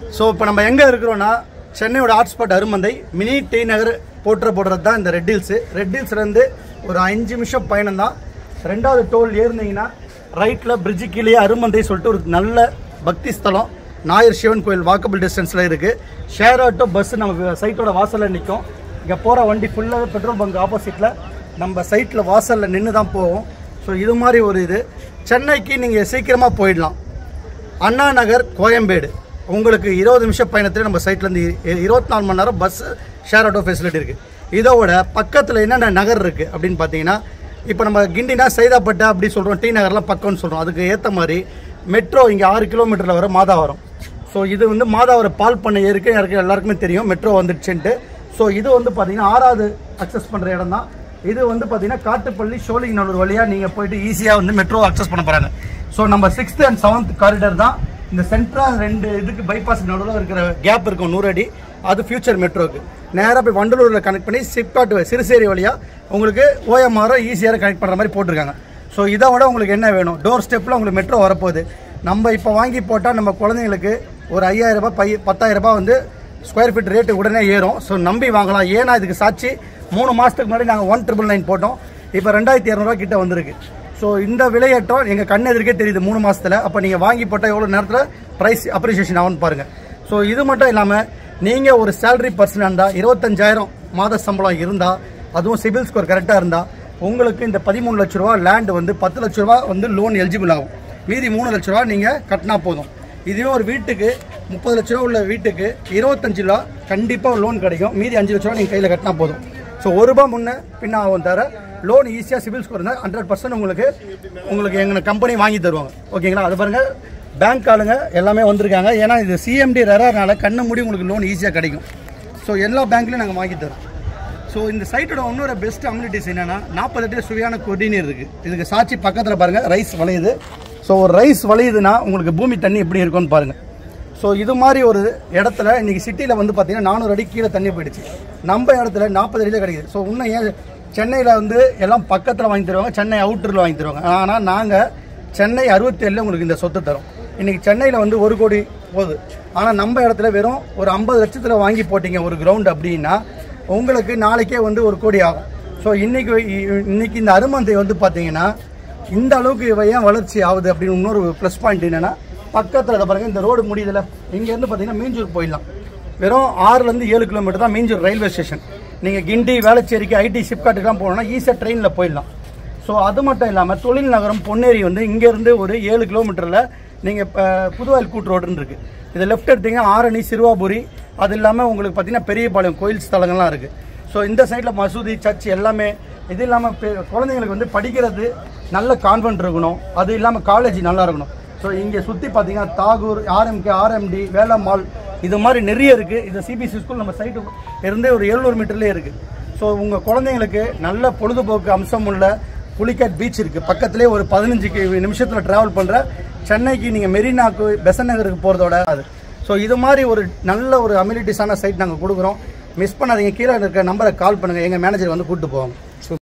so இப்போ நம்ம எங்கே இருக்கிறோன்னா சென்னையோட hotspot Arumanthai mini T Nagar போட்டுற போடுறது தான் இந்த ரெட் ஹில்ஸு ரெட் ஹில்ஸ்லேருந்து ஒரு அஞ்சு நிமிஷம் பயணம் தான் ரெண்டாவது டோல் ஏறினீங்கன்னா ரைட்டில் பிரிட்ஜு கீழே அருமந்தை சொல்லிட்டு ஒரு நல்ல பக்தி ஸ்தலம் நாயர் சிவன் கோயில் வாக்கபிள் டிஸ்டன்ஸில் இருக்குது ஷேர் ஆட்டோ பஸ் நம்ம சைட்டோட வாசலில் நிற்கும் இங்கே போகிற வண்டி ஃபுல்லாக பெட்ரோல் பங்க் ஆப்போசிட்டில் நம்ம சைட்டில் வாசலில் நின்று தான் போவோம் ஸோ இது மாதிரி ஒரு இது சென்னைக்கு நீங்கள் சீக்கிரமாக போயிடலாம் அண்ணா நகர் கோயம்பேடு உங்களுக்கு இருபது நிமிஷம் பயணத்தில் நம்ம சைட்லேருந்து இருபத்தி நாலு மணி நேரம் பஸ் ஷேர் ஆட்டோ ஃபெசிலிட்டி இருக்குது இதோட பக்கத்தில் என்னென்ன நகர் இருக்குது அப்படின்னு பார்த்தீங்கன்னா இப்போ நம்ம கிண்டினா சைதாப்பேட்டை அப்படி சொல்கிறோம் டி நகர்லாம் பக்கம்னு சொல்கிறோம் அதுக்கு ஏற்ற மாதிரி மெட்ரோ இங்கே ஆறு கிலோமீட்டரில் வர மாதாவரம் ஸோ இது வந்து மாதாவரம் பால் பண்ணை இருக்கு எனக்கு எல்லாருக்குமே தெரியும் மெட்ரோ வந்துடுச்சுன்ட்டு ஸோ இது வந்து பார்த்தீங்கன்னா ஆறாவது அக்சஸ் பண்ணுற இடம் தான் இது வந்து பார்த்தீங்கன்னா காட்டுப்பள்ளி சோழிங்கநல்லூர் வழியாக நீங்கள் போயிட்டு ஈஸியாக வந்து மெட்ரோ அக்சஸ் பண்ண போகிறாங்க ஸோ நம்ம சிக்ஸ்த் அண்ட் செவன்த் காரிடர் தான் இந்த சென்ட்ரல் ரெண்டு இதுக்கு பைபாஸ் நடுவில் இருக்கிற கேப் இருக்கும் நூறு அடி அது ஃபியூச்சர் மெட்ரோக்கு நேராக போய் வண்டலூரில் கனெக்ட் பண்ணி சிப்காட் சிறுசேரி வழியாக உங்களுக்கு ஓஎம்ஆரோ ஈஸியாக கனெக்ட் பண்ணுற மாதிரி போட்டிருக்காங்க ஸோ இதை விட உங்களுக்கு என்ன வேணும் டோர் ஸ்டெப்பில் உங்களுக்கு மெட்ரோ வரப்போகுது நம்ம இப்போ வாங்கி போட்டால் நம்ம குழந்தைங்களுக்கு ஒரு ஐயாயிரம் ரூபாய் பை பத்தாயிரம் ரூபாய் வந்து ஸ்கொயர் ஃபீட் ரேட்டு உடனே ஏறும் ஸோ நம்பி வாங்கலாம் ஏன்னா இதுக்கு சாட்சி மூணு மாதத்துக்கு முன்னாடி நாங்கள் ஒன் ட்ரிபிள் நைன் போட்டோம் இப்போ ரெண்டாயிரத்தி இரநூறுவா கிட்ட வந்திருக்கு ஸோ இந்த விலையேற்றம் எங்கள் கண் எதிர்க்கே தெரியுது மூணு மாதத்தில் அப்போ நீங்கள் வாங்கி போட்டால் எவ்வளோ நேரத்தில் ப்ரைஸ் அப்ரிசியேஷன் ஆகும்னு பாருங்கள் ஸோ இது மட்டும் இல்லாமல் நீங்கள் ஒரு சேலரி பர்சனாக இருந்தால் இருபத்தஞ்சாயிரம் மாத சம்பளம் இருந்தால் அதுவும் சிபில் ஸ்கோர் கரெக்டாக இருந்தால் உங்களுக்கு இந்த பதிமூணு லட்ச ரூபா லேண்ட் வந்து பத்து லட்ச ரூபா வந்து லோன் எலிஜிபிள் ஆகும் மீதி மூணு லட்ச ரூபா நீங்கள் கட்டினா போதும் இதுவே ஒரு வீட்டுக்கு முப்பது லட்ச ரூபா உள்ள வீட்டுக்கு இருபத்தஞ்சு ரூபா கண்டிப்பாக லோன் கிடைக்கும் மீதி அஞ்சு லட்ச ரூபா நீங்கள் கையில் கட்டினா போதும் ஸோ ஒரு ரூபா முன்ன பின்ன ஆகும் தவிர லோன் ஈஸியாக சிபில் ஸ்கோர் இருந்தால் ஹண்ட்ரட் பர்சன்ட் உங்களுக்கு உங்களுக்கு எங்கள் கம்பெனி வாங்கி தருவாங்க ஓகேங்களா அது பாருங்கள் பேங்க் ஆளுங்க எல்லாமே வந்திருக்காங்க ஏன்னா இது சிஎம்டி ரெரானால கண்ணு மூடி உங்களுக்கு லோன் ஈஸியாக கிடைக்கும் ஸோ எல்லா பேங்க்லையும் நாங்கள் வாங்கி தரோம் ஸோ இந்த சைட்டோட இன்னொரு பெஸ்ட் அம்யூனிட்டிஸ் என்னன்னா நாற்பது அடி சுவையான கொடிநீர் இருக்கு இதுக்கு சாட்சி பக்கத்தில் பாருங்க ரைஸ் வளையுது ஸோ ஒரு ரைஸ் வளையுதுன்னா உங்களுக்கு பூமி தண்ணி எப்படி இருக்கும்னு பாருங்க ஸோ இது மாதிரி ஒரு இடத்துல இன்னைக்கு சிட்டியில் வந்து பார்த்தீங்கன்னா நானூறு அடி கீழே தண்ணி போயிடுச்சு நம்ம இடத்துல நாற்பது அடியில் கிடைக்குது ஸோ இன்னும் ஏன் சென்னையில் வந்து எல்லாம் பக்கத்தில் வாங்கி தருவாங்க சென்னை அவுட்டரில் வாங்கி தருவாங்க ஆனால் நாங்கள் சென்னை அறுபத்தி ஏழில் உங்களுக்கு இந்த சொத்து தரோம் இன்னைக்கு சென்னையில் வந்து ஒரு கோடி போகுது ஆனால் நம்ம இடத்துல வெறும் ஒரு ஐம்பது லட்சத்தில் வாங்கி போட்டீங்க ஒரு கிரவுண்ட் அப்படின்னா உங்களுக்கு நாளைக்கே வந்து ஒரு கோடி ஆகும் ஸோ இன்னைக்கு இ- இன்னைக்கு இந்த அருமந்தை வந்து பார்த்தீங்கன்னா இந்த அளவுக்கு இவ ஏன் வளர்ச்சி ஆகுது அப்படின்னு இன்னொரு ப்ளஸ் பாயிண்ட் என்னன்னா பக்கத்தில் இதை பாருங்க இந்த ரோடு முடியுதுல இங்கேருந்து பார்த்தீங்கன்னா மீஞ்சூர் போயிடலாம் வெறும் ஆறுலேருந்து ஏழு கிலோமீட்டர் தான் மீஞ்சூர் ரயில்வே ஸ்டேஷன் நீங்கள் கிண்டி வேளச்சேரிக்கு ஐடி சிப்காட்டுக்குலாம் போகணும்னா ஈஸியாக ட்ரெயினில் போயிடலாம் ஸோ அது மட்டும் இல்லாமல் தொழில் நகரம் பொன்னேரி வந்து இங்கேருந்து ஒரு ஏழு கிலோமீட்டரில் நீங்கள் இப்போ புதுவாயில் கூட்டு ரோடுன்னு இருக்குது இதை லெஃப்ட் எடுத்தீங்கன்னா ஆரணி சிறுவாபுரி அது இல்லாமல் உங்களுக்கு பார்த்தீங்கன்னா பெரியபாளையம் கோயில் ஸ்தலங்கள்லாம் இருக்குது ஸோ இந்த சைடில் மசூதி சர்ச் எல்லாமே இது இல்லாமல் குழந்தைங்களுக்கு வந்து படிக்கிறது நல்ல கான்வென்ட் இருக்கணும் அது இல்லாமல் காலேஜ் நல்லா இருக்கணும் ஸோ இங்கே சுற்றி பார்த்தீங்கன்னா தாகூர் ஆர்எம்கே ஆர்எம்டி வேலம்மாள் இது மாதிரி நிறைய இருக்குது இது சிபிஎஸ்சி ஸ்கூல் நம்ம சைட்டு இருந்தே ஒரு எழுநூறு மீட்டர்லேயே இருக்குது ஸோ உங்கள் குழந்தைங்களுக்கு நல்ல பொழுதுபோக்கு அம்சம் உள்ள புலிக்காட் பீச் இருக்குது பக்கத்துலேயே ஒரு பதினஞ்சு நிமிஷத்தில் ட்ராவல் பண்ணுற சென்னைக்கு நீங்கள் மெரினாக்கு பெசன் நகருக்கு போகிறதோட அது ஸோ இது மாதிரி ஒரு நல்ல ஒரு அம்யூனிட்டிஸான சைட் நாங்கள் கொடுக்குறோம் மிஸ் பண்ணாதீங்க கீழே இருக்க நம்பரை கால் பண்ணுங்கள் எங்கள் மேனேஜர் வந்து கூப்பிட்டு போவாங்க